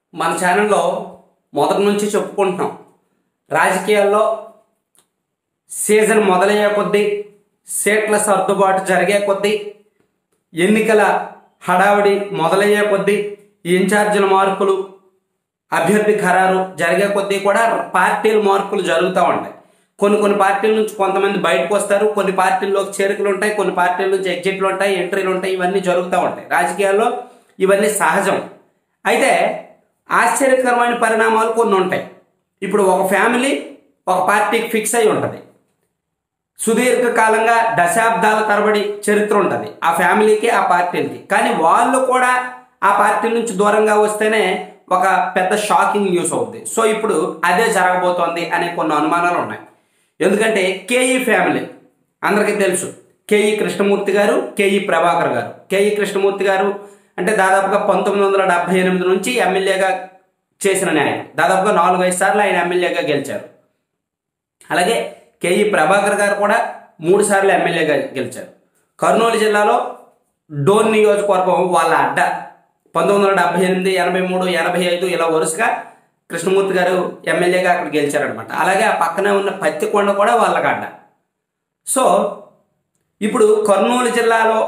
మన ఛానల్లో మొదటి నుంచి చెప్పుకుంటున్నాం రాజకీయాల్లో సీజన్ మొదలయ్యే కొద్దీ సీట్ల సర్దుబాటు జరిగే కొద్దీ ఎన్నికల హడావిడి మొదలయ్యే కొద్దీ ఈ ఇన్ఛార్జీల మార్పులు అభ్యర్థి ఖరారు జరిగే కొద్దీ కూడా పార్టీల మార్పులు జరుగుతూ ఉంటాయి కొన్ని కొన్ని పార్టీల నుంచి కొంతమంది బయటకు వస్తారు కొన్ని పార్టీల్లోకి చేరికలు ఉంటాయి కొన్ని పార్టీల నుంచి ఎగ్జిట్లు ఉంటాయి ఎంట్రీలు ఉంటాయి ఇవన్నీ జరుగుతూ ఉంటాయి రాజకీయాల్లో ఇవన్నీ సహజం అయితే ఆశ్చర్యకరమైన పరిణామాలు కొన్ని ఉంటాయి ఇప్పుడు ఒక ఫ్యామిలీ ఒక పార్టీకి ఫిక్స్ అయి ఉంటుంది సుదీర్ఘకాలంగా దశాబ్దాల తరబడి చరిత్ర ఉంటుంది ఆ ఫ్యామిలీకి ఆ పార్టీలకి కానీ వాళ్ళు కూడా ఆ పార్టీ నుంచి దూరంగా వస్తేనే ఒక పెద్ద షాకింగ్ న్యూస్ అవుద్ది సో ఇప్పుడు అదే జరగబోతోంది అనే కొన్ని అనుమానాలు ఉన్నాయి ఎందుకంటే కేఈ ఫ్యామిలీ అందరికీ తెలుసు కేఈ కృష్ణమూర్తి గారు కేఈ ప్రభాకర్ గారు కేఈ కృష్ణమూర్తి గారు అంటే దాదాపుగా పంతొమ్మిది వందల డెబ్బై ఎనిమిది నుంచి ఎమ్మెల్యేగా చేసిన న్యాయం దాదాపుగా నాలుగు ఐదు సార్లు ఆయన ఎమ్మెల్యేగా గెలిచారు అలాగే కేఈ ప్రభాకర్ గారు కూడా మూడు సార్లు ఎమ్మెల్యేగా గెలిచారు కర్నూలు జిల్లాలో డోన్ నియోజకవర్గం వాళ్ళ అడ్డ పంతొమ్మిది వందల డెబ్బై ఎనిమిది ఎనభై మూడు ఎనభై ఐదు ఇలా వరుసగా కృష్ణమూర్తి గారు ఎమ్మెల్యేగా అక్కడ గెలిచారనమాట అలాగే ఆ పక్కనే ఉన్న పత్తికొండ కూడా వాళ్ళకి అడ్డ సో ఇప్పుడు కర్నూలు జిల్లాలో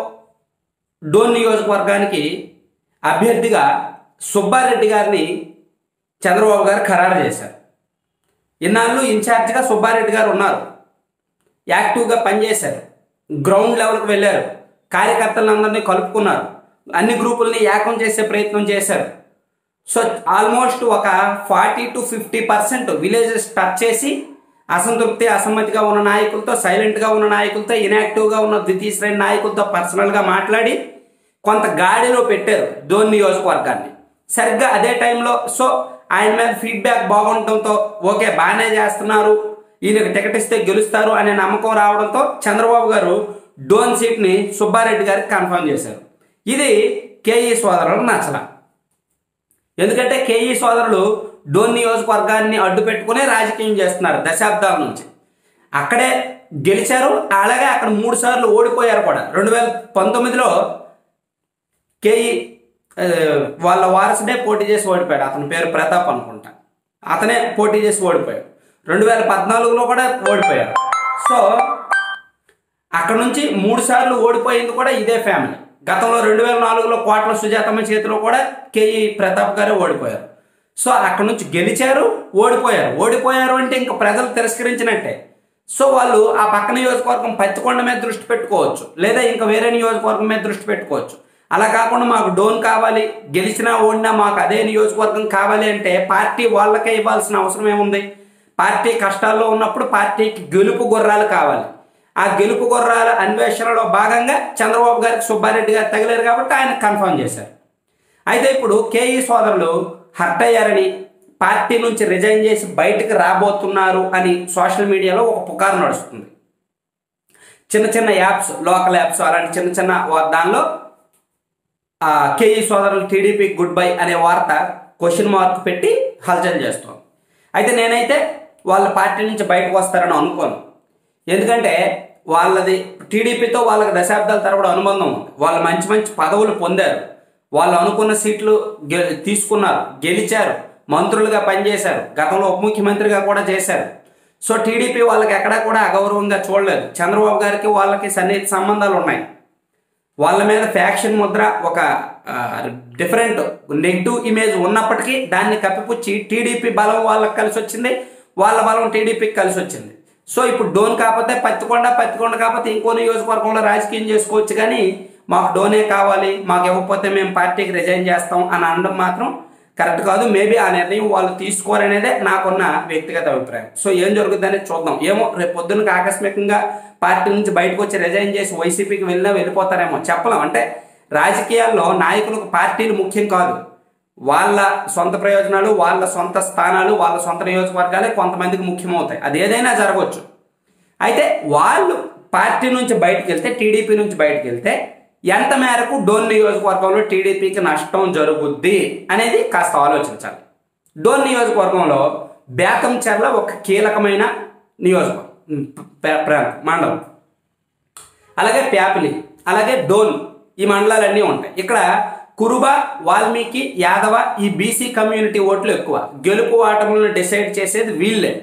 డోన్ నియోజకవర్గానికి అభ్యర్థిగా సుబ్బారెడ్డి గారిని చంద్రబాబు గారు ఖరారు చేశారు ఇన్నాళ్ళు ఇన్ఛార్జిగా సుబ్బారెడ్డి గారు ఉన్నారు యాక్టివ్గా పనిచేశారు గ్రౌండ్ లెవెల్కి వెళ్ళారు కార్యకర్తలందరినీ కలుపుకున్నారు అన్ని గ్రూపుల్ని ఏకం చేసే ప్రయత్నం చేశారు సో ఆల్మోస్ట్ ఒక forty to fifty percent villages touch చేసి అసంతృప్తి అసమ్మతిగా ఉన్న నాయకులతో సైలెంట్గా ఉన్న నాయకులతో ఇన్యాక్టివ్గా ఉన్న ద్వితీయ శ్రేణి నాయకులతో పర్సనల్గా మాట్లాడి కొంత గాడిలో పెట్టారు ధోని నియోజకవర్గాన్ని సరిగ్గా అదే టైంలో సో ఆయన మీద ఫీడ్బ్యాక్ బాగుండటంతో ఓకే బాగానే చేస్తున్నారు ఈయనకు టికెట్ ఇస్తే గెలుస్తారు అనే నమ్మకం రావడంతో చంద్రబాబు గారు డోన్ సీట్ని సుబ్బారెడ్డి గారికి కన్ఫర్మ్ చేశారు ఇది కేఈ సోదరులకు నచ్చల ఎందుకంటే కేఈ సోదరులు డోన్ నియోజకవర్గాన్ని అడ్డు పెట్టుకునే రాజకీయం చేస్తున్నారు దశాబ్దాల నుంచి అక్కడే గెలిచారు అలాగే అక్కడ మూడు సార్లు ఓడిపోయారు కూడా రెండు వేల పంతొమ్మిదిలో కేఈ ఆ, వాళ్ళ వారసుడే పోటీ చేసి ఓడిపోయాడు అతని పేరు ప్రతాప్ అనుకుంటా అతనే పోటీ చేసి ఓడిపోయాడు రెండు వేల పద్నాలుగులో కూడా ఓడిపోయారు సో అక్కడ నుంచి మూడు సార్లు ఓడిపోయింది కూడా ఇదే ఫ్యామిలీ గతంలో రెండు వేల నాలుగులో కోట్ల సుజాతమ్మ చేతిలో కూడా కేఈ ప్రతాప్ గారే ఓడిపోయారు సో అక్కడ నుంచి గెలిచారు ఓడిపోయారు ఓడిపోయారు అంటే ఇంకా ప్రజలు తిరస్కరించినట్టే సో వాళ్ళు ఆ పక్క నియోజకవర్గం పత్తికొండ మీద దృష్టి పెట్టుకోవచ్చు లేదా ఇంకా వేరే నియోజకవర్గం మీద దృష్టి పెట్టుకోవచ్చు అలా కాకుండా మాకు డోన్ కావాలి గెలిచినా ఓడినా మాకు అదే నియోజకవర్గం కావాలి అంటే పార్టీ వాళ్ళకే ఇవ్వాల్సిన అవసరం ఏముంది పార్టీ కష్టాల్లో ఉన్నప్పుడు పార్టీకి గెలుపు గుర్రాలు కావాలి ఆ గెలుపు గుర్రాల అన్వేషణలో భాగంగా చంద్రబాబు గారికి సుబ్బారెడ్డి గారు తగిలారు కాబట్టి ఆయన కన్ఫర్మ్ చేశారు అయితే ఇప్పుడు కేఈ సోదరులు హర్ట్ అయ్యారని పార్టీ నుంచి రిజైన్ చేసి బయటకు రాబోతున్నారు అని సోషల్ మీడియాలో ఒక పుకారు నడుస్తుంది చిన్న చిన్న యాప్స్ లోకల్ యాప్స్ అలాంటి చిన్న చిన్న వా- దానిలో ఆ, కేఈ సోదరులు టీడీపీ గుడ్ బై అనే వార్త క్వశ్చన్ మార్క్ పెట్టి హల్చల్ చేస్తాం అయితే నేనైతే వాళ్ళ పార్టీ నుంచి బయటకు వస్తారని అనుకోను ఎందుకంటే వాళ్ళది టీడీపీతో వాళ్ళకి దశాబ్దాల తరబడి అనుబంధం ఉంది వాళ్ళు మంచి మంచి పదవులు పొందారు వాళ్ళు అనుకున్న సీట్లు గె- తీసుకున్నారు గెలిచారు మంత్రులుగా పనిచేశారు గతంలో ఉప ముఖ్యమంత్రిగా కూడా చేశారు సో టీడీపీ వాళ్ళకి ఎక్కడా కూడా అగౌరవంగా చూడలేదు చంద్రబాబు గారికి వాళ్ళకి సన్నిహిత సంబంధాలు ఉన్నాయి వాళ్ళ మీద ఫ్యాక్షన్ ముద్ర ఒక డిఫరెంట్ నెగిటివ్ ఇమేజ్ ఉన్నప్పటికీ దాన్ని కప్పిపుచ్చి టీడీపీ బలం వాళ్ళకి కలిసి వచ్చింది వాళ్ళ బలం టీడీపీకి కలిసి వచ్చింది సో ఇప్పుడు డోన్ కాకపోతే పత్తికొండ పత్తికొండ కాకపోతే ఇంకో నియోజకవర్గంలో రాజకీయం చేసుకోవచ్చు కానీ మాకు డోనే కావాలి మాకు ఇవ్వకపోతే మేము పార్టీకి రిజైన్ చేస్తాం అని అనడం మాత్రం కరెక్ట్ కాదు మేబీ ఆ నిర్ణయం వాళ్ళు తీసుకోరనేదే నాకున్న వ్యక్తిగత అభిప్రాయం సో ఏం జరుగుతుందనే చూద్దాం ఏమో రేపు పొద్దున్నకి ఆకస్మికంగా పార్టీ నుంచి బయటకు వచ్చి రిజైన్ చేసి వైసీపీకి వెళ్ళినా వెళ్ళిపోతారేమో చెప్పలేం అంటే రాజకీయాల్లో నాయకులకు పార్టీలు ముఖ్యం కాదు వాళ్ళ సొంత ప్రయోజనాలు వాళ్ళ సొంత స్థానాలు వాళ్ళ సొంత నియోజకవర్గాలే కొంతమందికి ముఖ్యమవుతాయి అది ఏదైనా జరగవచ్చు అయితే వాళ్ళు పార్టీ నుంచి బయటకు వెళ్తే టీడీపీ నుంచి బయటకు వెళ్తే ఎంత మేరకు డోన్ నియోజకవర్గంలో టీడీపీకి నష్టం జరుగుద్ది అనేది కాస్త ఆలోచించాలి డోన్ నియోజకవర్గంలో బేతంచెర్ల ఒక కీలకమైన నియోజకవర్గం ప్ర- ప్రాంతం మండలం అలాగే ప్యాపిలి అలాగే డోన్ ఈ మండలాలన్నీ ఉంటాయి ఇక్కడ కురుబ వాల్మీకి యాదవ ఈ బీసీ కమ్యూనిటీ ఓట్లు ఎక్కువ గెలుపు ఆటములను డిసైడ్ చేసేది వీళ్ళే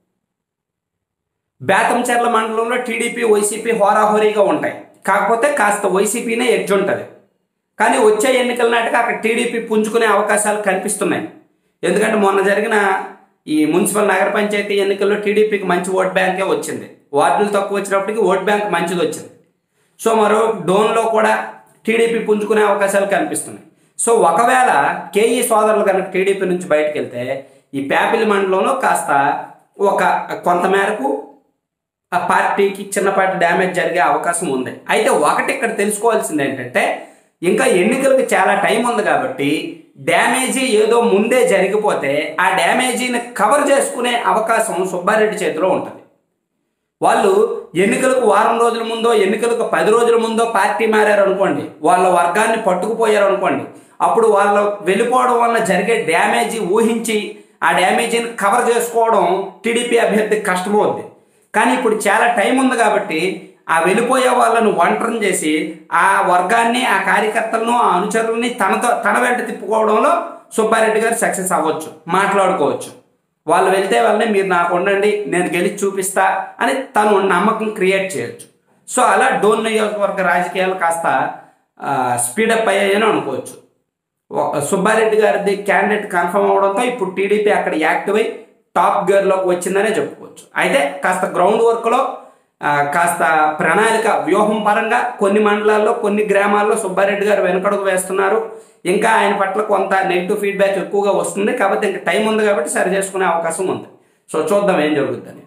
బేతంచెర్ల మండలంలో టీడీపీ వైసీపీ హోరాహోరీగా ఉంటాయి కాకపోతే కాస్త వైసీపీనే ఎడ్జ్ ఉంటుంది కానీ వచ్చే ఎన్నికల నాటికి అక్కడ టీడీపీ పుంజుకునే అవకాశాలు కనిపిస్తున్నాయి ఎందుకంటే మొన్న జరిగిన ఈ మున్సిపల్ నగర పంచాయతీ ఎన్నికల్లో టీడీపీకి మంచి ఓట్ బ్యాంకే వచ్చింది వార్డులు తక్కువ వచ్చినప్పటికీ ఓట్ బ్యాంక్ మంచిది వచ్చింది సో మరో డోన్లో కూడా టీడీపీ పుంజుకునే అవకాశాలు కనిపిస్తున్నాయి సో ఒకవేళ కేఈ సోదరులు కనుక టీడీపీ నుంచి బయటకు వెళ్తే ఈ ప్యాపిలి మండలంలో కాస్త ఒక కొంతమేరకు ఆ పార్టీకి చిన్నపాటి డ్యామేజ్ జరిగే అవకాశం ఉంది అయితే ఒకటి ఇక్కడ తెలుసుకోవాల్సింది ఏంటంటే ఇంకా ఎన్నికలకు చాలా టైం ఉంది కాబట్టి డ్యామేజీ ఏదో ముందే జరిగిపోతే ఆ డ్యామేజీని కవర్ చేసుకునే అవకాశం సుబ్బారెడ్డి చేతిలో ఉంటుంది వాళ్ళు ఎన్నికలకు వారం రోజుల ముందో ఎన్నికలకు పది రోజుల ముందో పార్టీ మారారు అనుకోండి వాళ్ళ వర్గాన్ని పట్టుకుపోయారు అనుకోండి అప్పుడు వాళ్ళ వెళ్ళిపోవడం వల్ల జరిగే డ్యామేజీ ఊహించి ఆ డ్యామేజీని కవర్ చేసుకోవడం టీడీపీ అభ్యర్థికి కష్టమవుద్ది కానీ ఇప్పుడు చాలా టైం ఉంది కాబట్టి ఆ వెళ్ళిపోయే వాళ్ళను ఒంటరిని చేసి ఆ వర్గాన్ని ఆ కార్యకర్తలను ఆ అనుచరుల్ని తనతో తన వెంట తిప్పుకోవడంలో సుబ్బారెడ్డి గారు సక్సెస్ అవ్వచ్చు మాట్లాడుకోవచ్చు వాళ్ళు వెళ్తే వాళ్ళని మీరు నాకు ఉండండి నేను గెలిచి చూపిస్తా అని తను నమ్మకం క్రియేట్ చేయొచ్చు సో అలా డోన్ నియోజకవర్గ రాజకీయాలు కాస్త స్పీడప్ అయ్యాయని అనుకోవచ్చు ఒక- సుబ్బారెడ్డి గారిది క్యాండిడేట్ కన్ఫర్మ్ అవడంతో ఇప్పుడు టీడీపీ అక్కడ యాక్టివ్ అయి టాప్ గేర్లోకి వచ్చిందనే చెప్పుకోవచ్చు అయితే కాస్త గ్రౌండ్ వర్క్లో ఆ, కాస్త ప్రణాళిక వ్యూహం పరంగా కొన్ని మండలాల్లో కొన్ని గ్రామాల్లో సుబ్బారెడ్డి గారు వెనకడుగు వేస్తున్నారు ఇంకా ఆయన పట్ల కొంత నెగిటివ్ ఫీడ్బ్యాక్ ఎక్కువగా వస్తుంది కాబట్టి ఇంకా టైం ఉంది కాబట్టి సరి చేసుకునే అవకాశం ఉంది సో చూద్దాం ఏం జరుగుతుందని